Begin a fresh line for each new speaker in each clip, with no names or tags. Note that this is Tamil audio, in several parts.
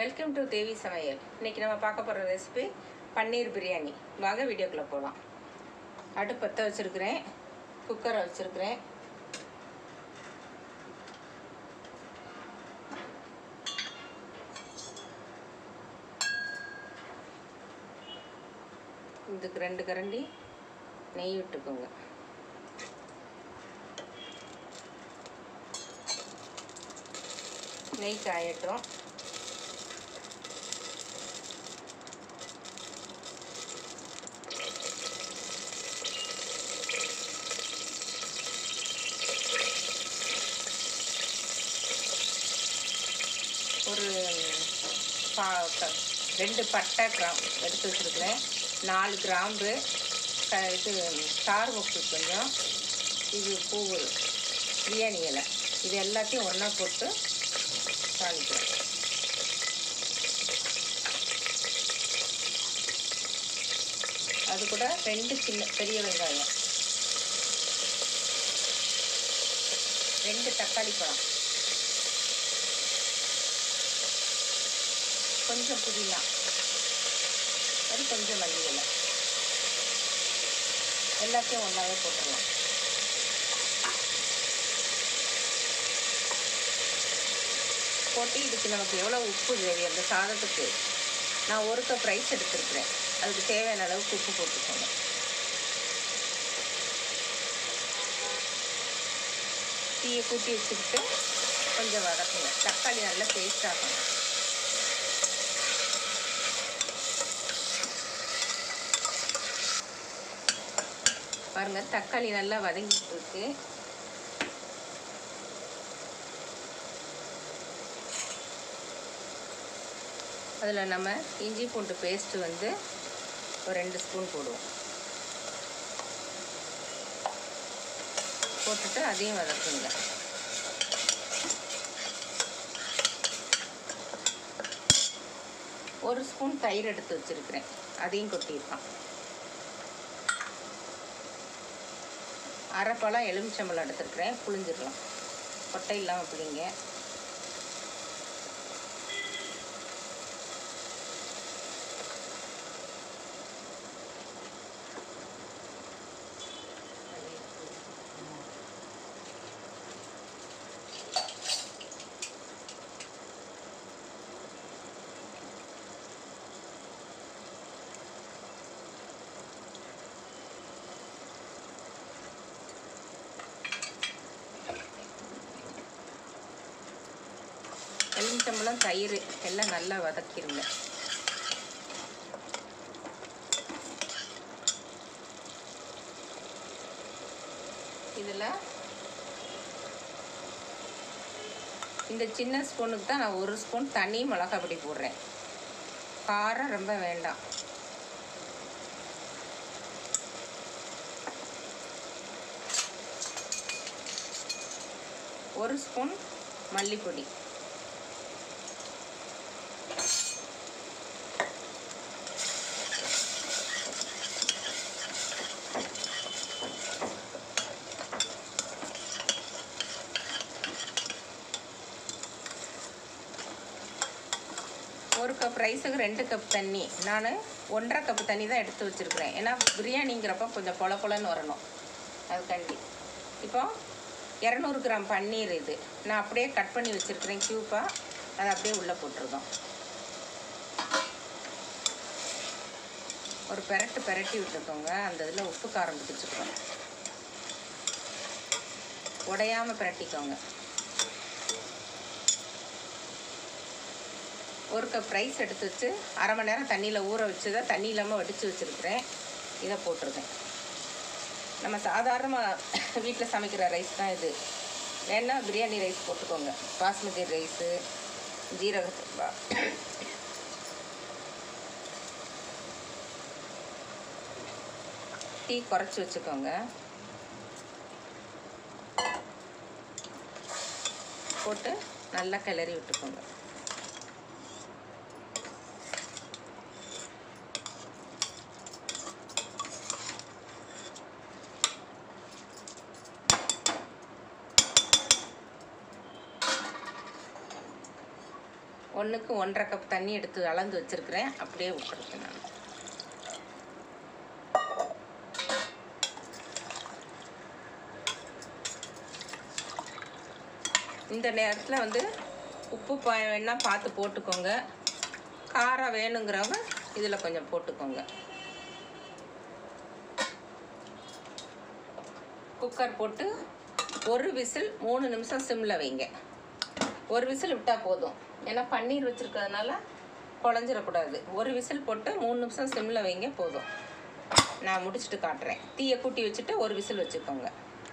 வெல்கம் டு தேவி சமையல் இன்னைக்கு நம்ம பார்க்க போகிற ரெசிபி பன்னீர் பிரியாணி வாங்க வீடியோக்குள்ளே போகலாம் அடுப்பு பற்ற வச்சுருக்கிறேன் குக்கரை வச்சுருக்கிறேன் இதுக்கு ரெண்டு கரண்டி நெய் விட்டுக்கோங்க நெய் காயட்டும் ஒரு பா க- ரெண்டு பட்டை கிராம் எடுத்து வச்சுருக்கிறேன் நாலு கிராம்பு க இது ஸ்டார் முக்கு கொஞ்சம் இது பூ பிரியாணி இலை இது எல்லாத்தையும் ஒன்றா போட்டு தாளிக்கிறேன் அது கூட ரெண்டு சின்ன பெரிய வெங்காயம் ரெண்டு தக்காளி பழம் கொஞ்சம் புதினா அது கொஞ்சம் மல்லி இலை எல்லாத்தையும் ஒன்றாவே போட்டுடலாம் போட்டு இதுக்கு நமக்கு எவ்வளோ உப்பு தேவை அந்த சாதத்துக்கு நான் ஒரு கப் ரைஸ் எடுத்துருக்கிறேன் அதுக்கு தேவையான அளவுக்கு உப்பு போட்டுக்கோங்க தீயை கூட்டி வச்சுக்கிட்டு கொஞ்சம் வதக்குங்க தக்காளி நல்லா பேஸ்ட் ஆகணும் பாருங்க தக்காளி நல்லா வதங்கிட்டு இருக்கு அதில் நம்ம இஞ்சி பூண்டு பேஸ்ட்டு வந்து ஒரு ரெண்டு ஸ்பூன் போடுவோம் போட்டுட்டு அதையும் வதக்குங்க ஒரு ஸ்பூன் தயிர் எடுத்து வச்சுருக்கிறேன் அதையும் கொட்டியிருக்கான் அரை பழம் எலுமிச்சம்பழம் எடுத்துருக்கிறேன் புளிஞ்சிடலாம் கொட்டை இல்லாமல் புளிங்க எலுமிச்சம்பழம் தயிர் எல்லாம் நல்லா வதக்கிடுங்க இதில் இந்த சின்ன ஸ்பூனுக்கு தான் நான் ஒரு ஸ்பூன் தனி மிளகா பொடி போடுறேன் காரம் ரொம்ப வேண்டாம் ஒரு ஸ்பூன் மல்லிப்பொடி ஒரு கப் ரைஸுக்கு ரெண்டு கப் தண்ணி நான் ஒன்றரை கப் தண்ணி தான் எடுத்து வச்சுருக்கிறேன் ஏன்னா பிரியாணிங்கிறப்ப கொஞ்சம் பொல பொலன்னு வரணும் அதுக்காண்டி இப்போ இரநூறு கிராம் பன்னீர் இது நான் அப்படியே கட் பண்ணி வச்சுருக்கிறேன் க்யூப்பாக அதை அப்படியே உள்ளே போட்டிருக்கோம் ஒரு பெரட்டு பெரட்டி விட்டுக்கோங்க அந்த இதில் உப்பு காரம் பிடிச்சிக்கிறோம் உடையாமல் பிரட்டிக்கோங்க ஒரு கப் ரைஸ் எடுத்து வச்சு அரை மணி நேரம் தண்ணியில் ஊற வச்சு தான் தண்ணி இல்லாமல் வடித்து வச்சுருக்கிறேன் இதை போட்டிருக்கேன் நம்ம சாதாரணமாக வீட்டில் சமைக்கிற ரைஸ் தான் இது வேணா பிரியாணி ரைஸ் போட்டுக்கோங்க பாஸ்மதி ரைஸு ஜீரக சம்பா டீ குறைச்சி வச்சுக்கோங்க போட்டு நல்லா கிளறி விட்டுக்கோங்க ஒன்றுக்கு ஒன்றரை கப் தண்ணி எடுத்து அளந்து வச்சுருக்கிறேன் அப்படியே விட்டுருக்கேன் நான் இந்த நேரத்தில் வந்து உப்பு பா வேணா பார்த்து போட்டுக்கோங்க காரம் வேணுங்கிறவங்க இதில் கொஞ்சம் போட்டுக்கோங்க குக்கர் போட்டு ஒரு விசில் மூணு நிமிஷம் சிம்மில் வைங்க ஒரு விசில் விட்டால் போதும் ஏன்னா பன்னீர் வச்சுருக்கிறதுனால குழஞ்சிடக்கூடாது ஒரு விசில் போட்டு மூணு நிமிஷம் சிம்மில் வைங்க போதும் நான் முடிச்சுட்டு காட்டுறேன் தீயை கூட்டி வச்சுட்டு ஒரு விசில் வச்சுக்கோங்க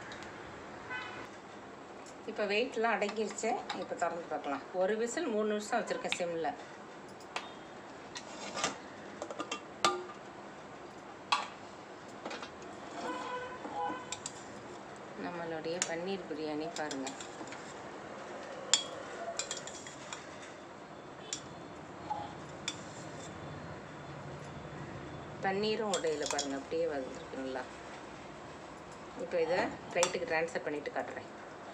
இப்போ வெயிட்லாம் அடங்கிருச்சு இப்போ திறந்து பார்க்கலாம் ஒரு விசில் மூணு நிமிஷம் வச்சுருக்கேன் சிம்மில் நம்மளுடைய பன்னீர் பிரியாணி பாருங்கள் பன்னீரும் உடையில பாருங்கள் அப்படியே வந்துருக்கு நல்லா இப்போ இதை ரைட்டுக்கு ட்ரான்ஸ்ஃபர் பண்ணிவிட்டு காட்டுறேன்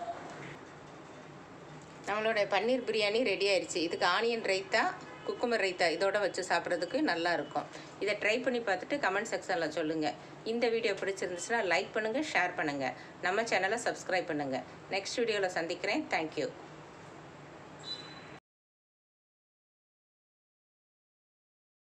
நம்மளுடைய பன்னீர் பிரியாணி ரெடி ஆயிடுச்சு இதுக்கு ஆனியன் ரைத்தா குக்குமர் ரைத்தா இதோட வச்சு சாப்பிட்றதுக்கு நல்லா இருக்கும் இதை ட்ரை பண்ணி பார்த்துட்டு கமெண்ட் செக்ஷனில் சொல்லுங்கள் இந்த வீடியோ பிடிச்சிருந்துச்சுன்னா லைக் பண்ணுங்கள் ஷேர் பண்ணுங்கள் நம்ம சேனலை சப்ஸ்கிரைப் பண்ணுங்கள் நெக்ஸ்ட் வீடியோவில் சந்திக்கிறேன் தேங்க்யூ